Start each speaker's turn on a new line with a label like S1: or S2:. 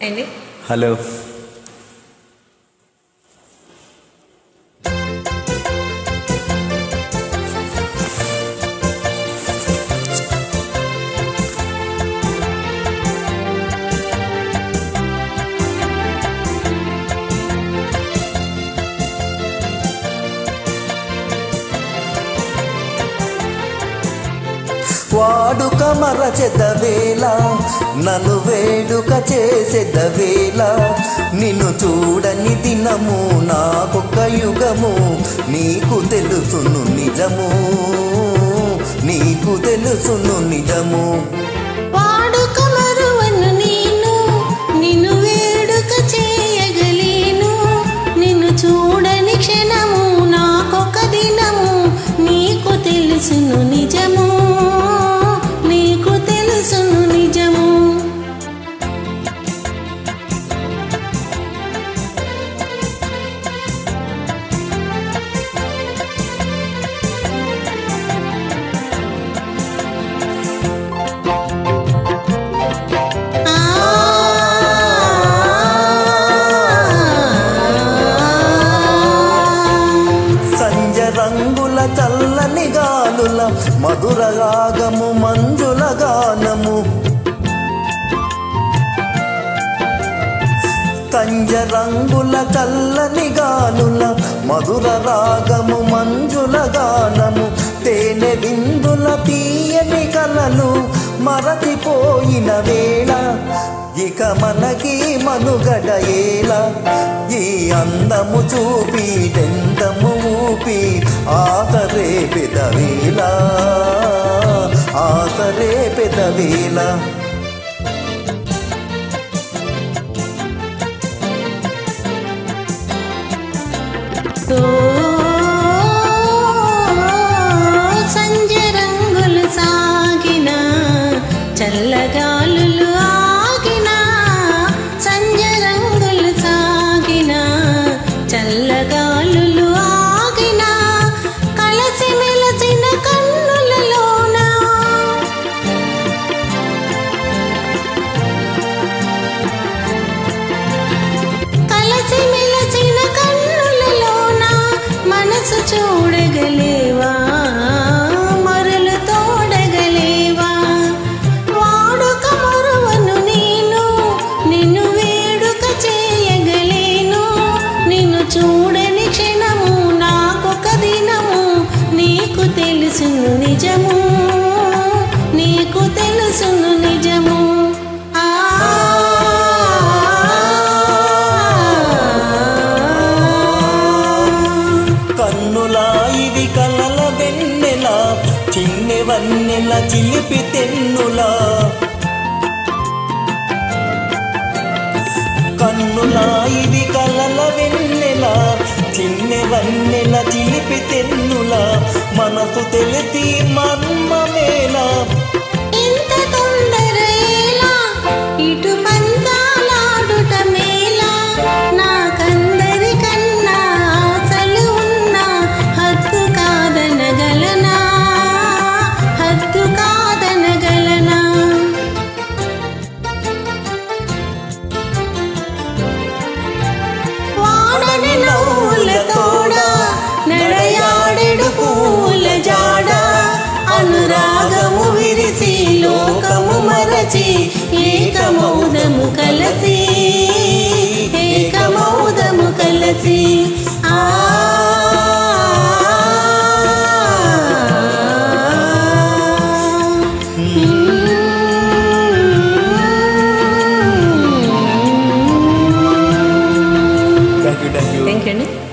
S1: ఏంటి
S2: హలో వాడుక మరచెదవేళ నన్ను వేడుక చేసేదవేళ నిన్ను చూడని దినము నాకొక యుగము నీకు తెలుసును నిజము నీకు తెలుసును నిజము
S1: వాడుక మరువను నేను నిన్ను వేడుక చేయగలేను నిన్ను చూడని క్షణము నాకొక దినము నీకు తెలుసును నిజము నీకు తెలుసును నిజము
S2: సంజ రంగుల చల్లని గాలుల మధుర రాగము మంజుల గానము కంజ రంగుల చల్లని గాలుల మధుర రాగము మంజుల గానము తేనె విందుల తీయని కలలు మరచిపోయిన వేళ ఇక మనకి మనుగడ ఏల ఈ అందము చూపి దెందము ఊపి ఆతరే పెదవేళ ఆతరే పెదవేళ
S1: ఓ సంజ రంగులు సాగిన చల్లగాలులు ఆగిన సంజ రంగులు సాగిన చల్లగాలులు ఆగిన కలసి మెలసిన కన్నులలోన కలసి మెలసిన కన్నులలోన మనసు చూడగలేవా మరులు తోడగలేవా వాడుక మరువను నేను నిన్ను వేడుక చేయగలేను నిన్ను చూడని క్షణము నాకొక దినము నీకు తెలుసును నిజము నీకు తెలుసును నిజము ఆ
S2: కన్నులా ఇది కలల వెన్నెల చిన్నె వన్నెల చిలిపి తెన్నులా కన్నులా ఇది కలల వెన్నెల చిన్నె వన్నెల చిలిపి తెన్నులా మనసు తెలిసి మర్మమేలా
S1: ఇంత తొందర ఏలా ఇటు పంతాలాడుట మేలా నాకందరికన్నా ఆశలు ఉన్నా హద్దు కాదనగలనా హద్దు కాదనగలనా వాడని నవ్వుల తోడ నడయాడెడు పూల జాడ అనురాగము విరిసి లోకము మరచి ఏకమౌదము కలసి ఏకమౌదము కలసి ఆ
S2: thank you thank you
S1: thank you అండి